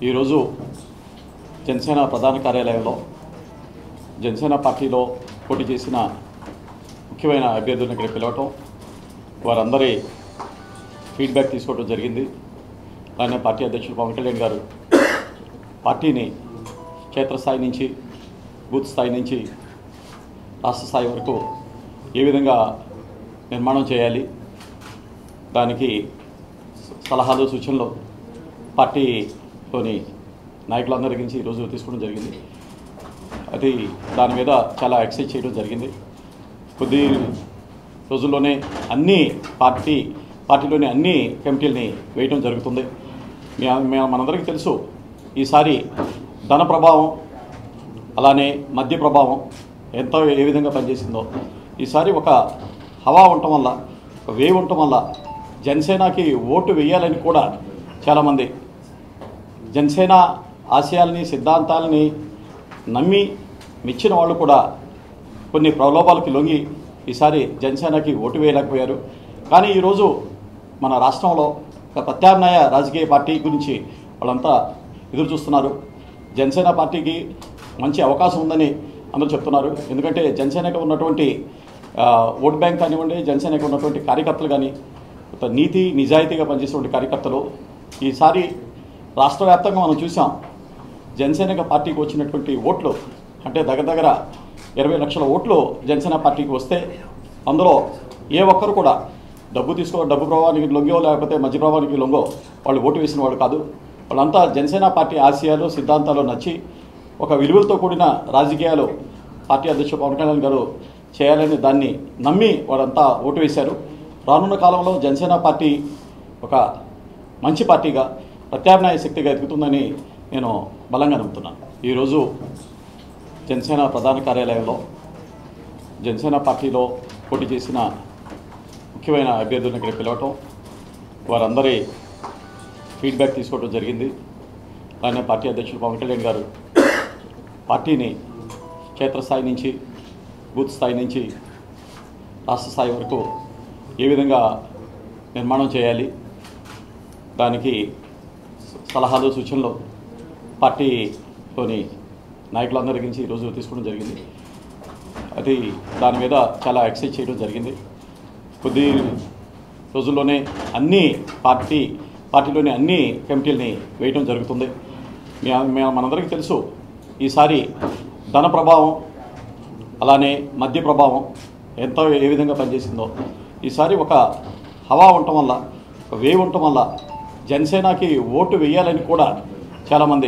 ఈరోజు జనసేన ప్రధాన కార్యాలయంలో జనసేన పార్టీలో పోటీ చేసిన ముఖ్యమైన అభ్యర్థులను ఇక్కడ పిలవటం వారందరి ఫీడ్బ్యాక్ తీసుకోవడం జరిగింది అలానే పార్టీ అధ్యక్షులు పవన్ కళ్యాణ్ గారు పార్టీని క్షేత్రస్థాయి నుంచి బూత్ స్థాయి నుంచి రాష్ట్ర స్థాయి వరకు ఏ విధంగా నిర్మాణం చేయాలి దానికి సలహాలు సూచనలు పార్టీలోని నాయకులందరి గురించి ఈరోజు తీసుకోవడం జరిగింది అది దాని మీద చాలా ఎక్సైజ్ చేయడం జరిగింది కొద్ది రోజుల్లోనే అన్ని పార్టీ పార్టీలోని అన్ని కమిటీలని వేయటం జరుగుతుంది మీ- మీ- మనందరికీ తెలుసు ఈసారి ధన ప్రభావం అలానే మద్య ప్రభావం ఎంతో ఏ విధంగా పనిచేసిందో ఈసారి ఒక హవా ఉండటం వల్ల ఒక వేవ్ ఉండటం వల్ల జనసేనకి ఓటు వేయాలని కూడా చాలామంది జనసేన ఆశయాల్ని సిద్ధాంతాలని నమ్మి మెచ్చిన వాళ్ళు కూడా కొన్ని ప్రలోభాలకు లొంగి ఈసారి జనసేనకి ఓటు వేయలేకపోయారు కానీ ఈరోజు మన రాష్ట్రంలో ఒక ప్రత్యామ్నాయ రాజకీయ పార్టీ గురించి వాళ్ళంతా ఎదురు చూస్తున్నారు జనసేన పార్టీకి మంచి అవకాశం ఉందని అందరూ చెప్తున్నారు ఎందుకంటే జనసేనకు ఉన్నటువంటి ఆ, ఓట్ బ్యాంక్ కానివ్వండి జనసేనకు ఉన్నటువంటి కార్యకర్తలు కానీ ఒక నీతి నిజాయితీగా పనిచేసేటువంటి కార్యకర్తలు ఈసారి రాష్ట్ర వ్యాప్తంగా మనం చూసాం జనసేన పార్టీకి వచ్చినటువంటి ఓట్లు అంటే దగ్గర దగ్గర ఇరవై లక్షల ఓట్లు జనసేన పార్టీకి వస్తే అందులో ఏ ఒక్కరు కూడా డబ్బు తీసుకో డబ్బు ప్రభావానికి లొంగో లేకపోతే మధ్య ప్రభావానికి లొంగో వాళ్ళు ఓటు వేసిన వాళ్ళు కాదు వాళ్ళంతా జనసేన పార్టీ ఆశయాలు సిద్ధాంతాలు నచ్చి ఒక విలువలతో కూడిన రాజకీయాలు పార్టీ అధ్యక్షుడు పవన్ కళ్యాణ్ గారు చేయాలని దాన్ని నమ్మి వాళ్ళంతా ఓటు వేశారు రానున్న కాలంలో జనసేన పార్టీ ఒక మంచి పార్టీగా ప్రత్యామ్నాయ శక్తిగా ఎదుగుతుందని నేను బలంగా నమ్ముతున్నాను ఈరోజు జనసేన ప్రధాన కార్యాలయంలో జనసేన పార్టీలో పోటీ చేసిన ముఖ్యమైన అభ్యర్థులను ఇక్కడ పిలవటం వారందరి ఫీడ్బ్యాక్ తీసుకోవడం జరిగింది అలానే పార్టీ అధ్యక్షులు పవన్ కళ్యాణ్ గారు పార్టీని క్షేత్రస్థాయి నుంచి బూత్ స్థాయి నుంచి రాష్ట్ర స్థాయి వరకు ఏ విధంగా నిర్మాణం చేయాలి దానికి సలహాలు సూచనలు పార్టీలోని నాయకులందరి గురించి ఈరోజు తీసుకోవడం జరిగింది అది దాని మీద చాలా ఎక్సైజ్ చేయడం జరిగింది కొద్ది రోజుల్లోనే అన్ని పార్టీ పార్టీలోని అన్ని కమిటీలని వేయటం జరుగుతుంది మీ- మీ- మనందరికీ తెలుసు ఈసారి ధన ప్రభావం అలానే మద్య ప్రభావం ఎంతో ఏ విధంగా పనిచేసిందో ఈసారి ఒక హవా ఉండటం వల్ల ఒక వేవ్ ఉండటం వల్ల జనసేనకి ఓటు వేయాలని కూడా చాలామంది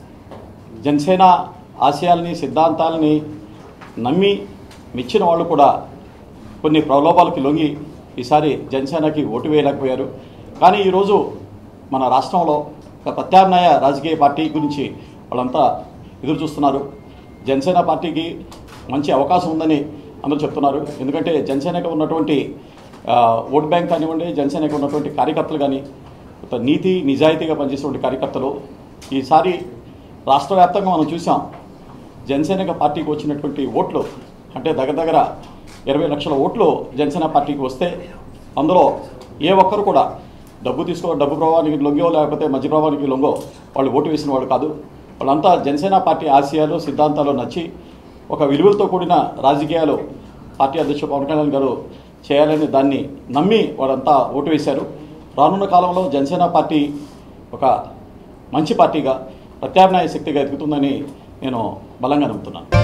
జనసేన ఆశయాల్ని సిద్ధాంతాలని నమ్మి మెచ్చిన వాళ్ళు కూడా కొన్ని ప్రలోభాలకు లొంగి ఈసారి జనసేనకి ఓటు వేయలేకపోయారు కానీ ఈరోజు మన రాష్ట్రంలో ఒక ప్రత్యామ్నాయ రాజకీయ పార్టీ గురించి వాళ్ళంతా ఎదురు చూస్తున్నారు జనసేన పార్టీకి మంచి అవకాశం ఉందని అందరూ చెప్తున్నారు ఎందుకంటే జనసేనకు ఉన్నటువంటి ఆ, ఓట్ బ్యాంక్ కానివ్వండి జనసేనకు ఉన్నటువంటి కార్యకర్తలు కానీ ఒక నీతి నిజాయితీగా పనిచేసేటువంటి కార్యకర్తలు ఈసారి రాష్ట్ర వ్యాప్తంగా మనం చూసాం జనసేన పార్టీకి వచ్చినటువంటి ఓట్లు అంటే దగ్గర దగ్గర ఇరవై లక్షల ఓట్లు జనసేన పార్టీకి వస్తే అందులో ఏ ఒక్కరు కూడా డబ్బు తీసుకో డబ్బు ప్రభావానికి లొంగో లేకపోతే మధ్య ప్రభావానికి లొంగో వాళ్ళు ఓటు వేసిన వాళ్ళు కాదు వాళ్ళంతా జనసేన పార్టీ ఆశయాలు సిద్ధాంతాలు నచ్చి ఒక విలువలతో కూడిన రాజకీయాలు పార్టీ అధ్యక్షుడు పవన్ కళ్యాణ్ గారు చేయాలని దాన్ని నమ్మి వాళ్ళంతా ఓటు వేశారు రానున్న కాలంలో జనసేన పార్టీ ఒక మంచి పార్టీగా ప్రత్యామ్నాయ శక్తిగా ఎదుగుతుందని నేను బలంగా నమ్ముతున్నాను